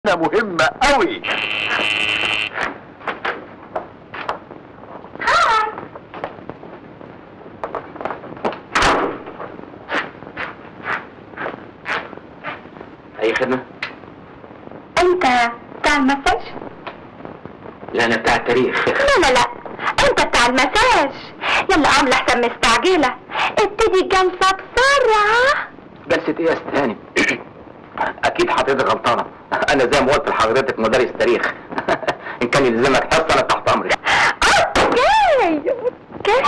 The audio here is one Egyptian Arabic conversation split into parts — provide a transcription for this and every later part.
مهمة قوي اي خدمة؟ انت بتاع المساج لا انا بتاع التاريخ لا لا لا انت بتاع المساج يلا عامله احسن مستعجله ابتدي الجلسه بسرعه جلسة ايه يا استهاني؟ اكيد حضرتك غلطانة انا زي ما قلت لحضرتك مدرس تاريخ ان كان يلزمك حصة انا تحت امرك اوكي اوكي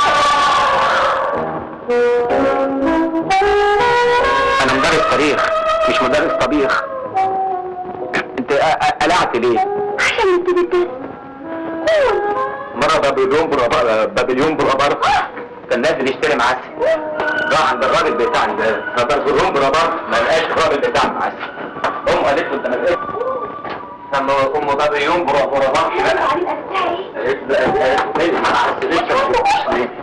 انا مدرس تاريخ مش مدرس طبيخ انت أ- أ- قلعت ليه؟ عشان نبتدي الدرس قول. مرة بابليون برابر بابليون برابر كان نازل يشتري معسل راح عند الراجل بتاعنا ده فبابليون برابر ما لقاش الراجل بتاع المعسل امه قالت له انت ما لقيتش سمى امه بابليون برابر هيقولوا عليه بقى بتاعي قالت له قالت له فين المعسل لسه ما جبتش ليه؟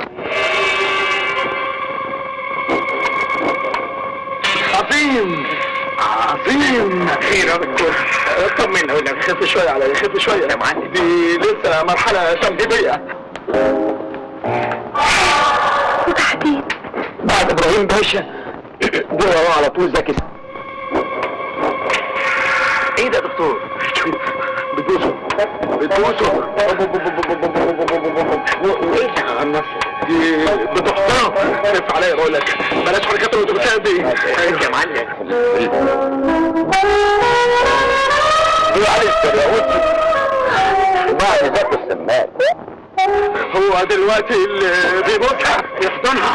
عظيم عظيم خير يا دكتور طمنا هنا خف شوية على خف شوية يا معلم. دي لسه مرحلة تمهيدية وتحديد بعد ابراهيم باشا جوه على طول زكي ايه ده يا دكتور؟ بتبوسه بتبوسه ايه ده يا غناص؟ دي بتحترم خف عليا بقول لك بلاش حركات الاتوبيسات دي يا معلم هو علي السرياوتي وبعد ذاك السماك هو دلوقتي اللي بيبوسها يحضنها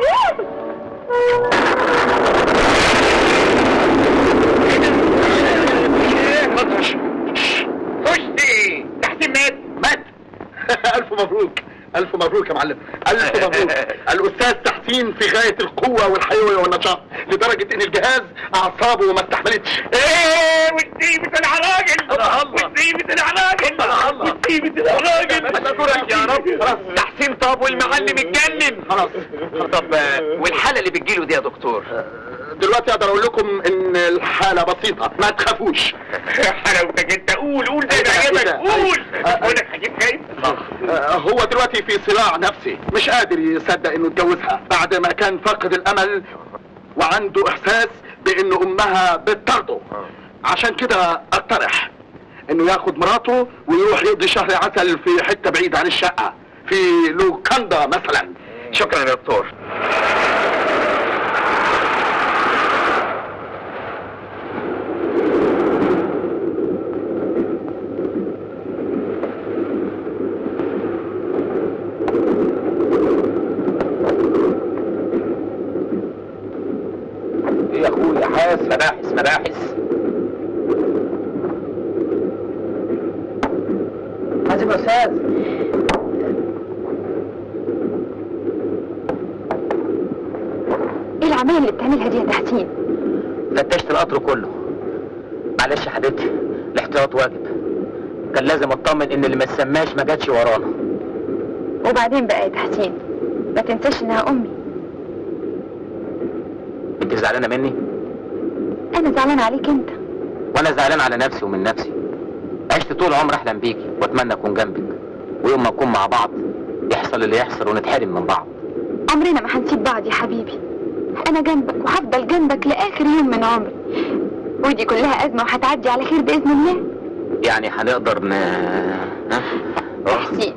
خش خشتي تحسين مات مات الف مبروك الف مبروك يا معلم الف مبروك الاستاذ تحسين في غايه القوه والحيويه والنشاط لدرجه ان الجهاز اعصابه ما استحملتش ايه والسيبة العراجل الله الله. والسيبة العراجل الله الله. والسيبة العراجل أشكرك يا رب. خلاص. تحسين طاب والمعلم اتجنن خلاص طب آه، والحالة اللي بتجيله دي يا دكتور دلوقتي اقدر اقول لكم ان الحاله بسيطه ما تخافوش حلاوتك انت قول قول زي ما إيه ده؟ عجبك قول آه، آه. وانا هجيب خايف آه، هو دلوقتي في صراع نفسي مش قادر يصدق انه اتجوزها بعد ما كان فاقد الامل وعنده احساس بان امها بتطرده عشان كده اقترح انه ياخد مراته ويروح يقضي شهر عسل في حته بعيد عن الشقه في لوكاندا مثلا شكرا يا دكتور ايه يا اخويا حاس مباحث مباحث حازم يا استاذ ايه العمايل اللي بتعملها دي يا تحسين فتشت القطر كله معلش يا حبيبتي الاحتياط واجب كان لازم اطمن ان اللي ما تسماش ما جاتش ورانا وبعدين بقى يا تحسين ما تنساش انها امي انت زعلانه مني انا زعلانه عليك انت وانا زعلان على نفسي ومن نفسي عشت طول عمري احلم بيكي واتمنى اكون جنبك ويوم ما نكون مع بعض يحصل اللي يحصل ونتحرم من بعض عمرنا ما هنسيب بعض يا حبيبي انا جنبك وهفضل جنبك لاخر يوم من عمري ودي كلها ازمه وهتعدي على خير باذن الله يعني هنقدر ن ها؟ تحسين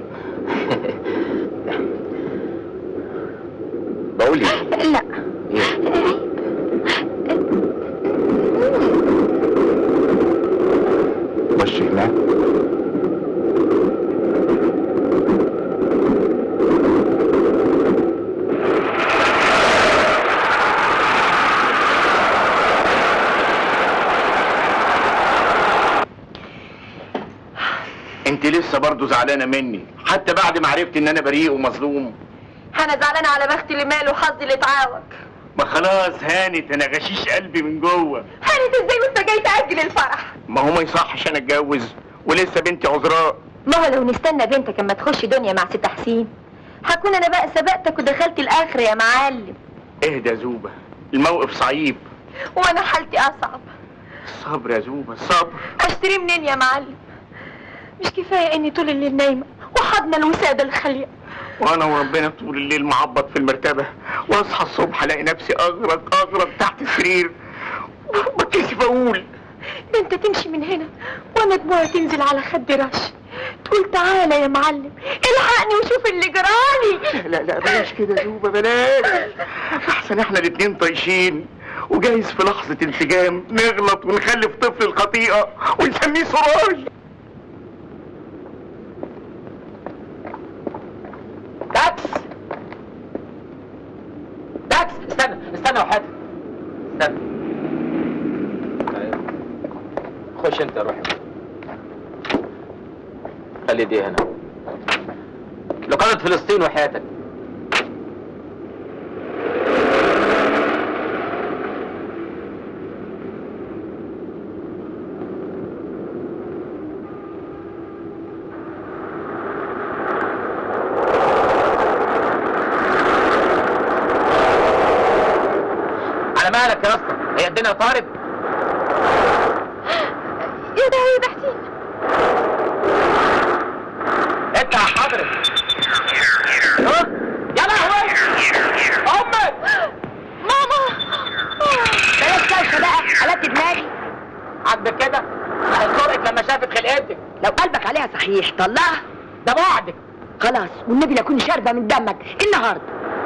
بقول ايه لا ايه خش هناك انت لسه برضه زعلانه مني حتى بعد ما عرفت ان انا بريء ومظلوم انا زعلانه على بختي اللي ماله وحظي اللي اتعوج ما خلاص هانت انا غشيش قلبي من جوه هانت ازاي وانت جاي تاجل الفرح ما هو ما يصحش انا اتجوز ولسه بنتي عذراء ما هو لو نستنى بنتك اما تخش دنيا مع ست حسين هكون انا بقى سبقتك ودخلت الاخر يا معلم اهدى يا زوبه الموقف صعيب وانا حالتي اصعب الصبر يا زوبة الصبر اشتريه منين يا معلم مش كفايه اني طول الليل نايمه وحضن الوساده الخاليه وانا وربنا طول الليل معبط في المرتبة واصحى الصبح الاقي نفسي اغرق اغرق تحت السرير بتكسف اقول ده انت تمشي من هنا وانا دموعي تنزل على خد رش تقول تعالى يا معلم الحقني وشوف اللي جرالي لا لا بلاش كده يا زوبة بلاش احسن احنا الاتنين طايشين وجايز في لحظة انسجام نغلط ونخلف طفل الخطيئة ونسميه سراج داكس داكس استنى استنى يا وحياتك استنى خش انت روح خلي دي هنا لقادة فلسطين وحياتك على مالك يا اسطى هي الدنيا طارت يا ده يا بحتين انت يا حضرتك ها؟ يا لهوي امك ماما بلاش كوشه بقى قلبت دماغي عاجبك كده ما هي سرقت لما شافت خلقتك لو قلبك عليها صحيح طلعها ده بعدك خلاص والنبي لا اكون شاربه من دمك النهارده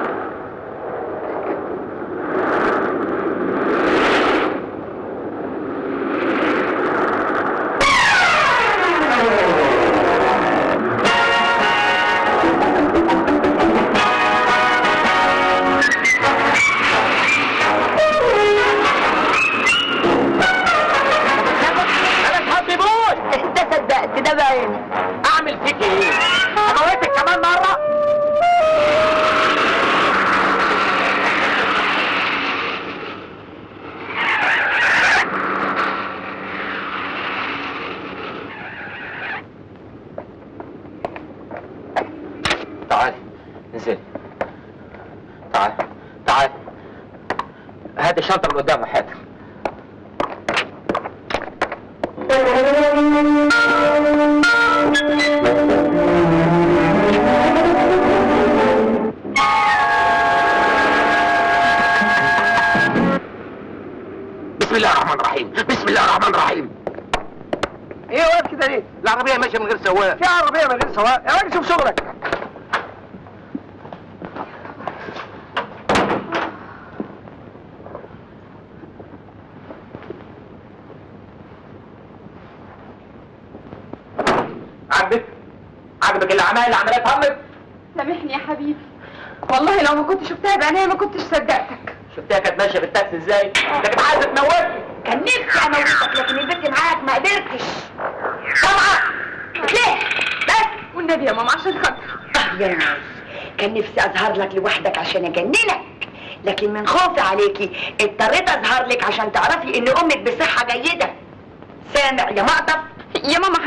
انا تحببوش انت صدقت ده بعيني اعمل فيك ايه اموتك كمان مره تعال انزل تعال تعال هات الشنطه من قدام حياتك بسم الله الرحمن الرحيم بسم الله الرحمن الرحيم ايه واقف كده ليه؟ العربية ماشية من غير سواق في عربية من غير سواق يا راجل شوف شغلك عاجبك عاجبك اللي عملها اللي عملها امك سامحني يا حبيبي والله لو ما كنت شفتها بعينيا ما كنتش صدقتك شفتها كانت ماشيه في التاكسي ازاي ده كانت عايزه تموتني كان نفسي اموتك لكن البنت معاك ما قدرتش طبعا ليه بس والنبي يا ماما عشان خاطر يا ناس كان نفسي اظهر لك لوحدك عشان اجننك لكن من خوفي عليكي اضطريت اظهر لك عشان تعرفي ان امك بصحه جيده سامع يا مقطف يا ماما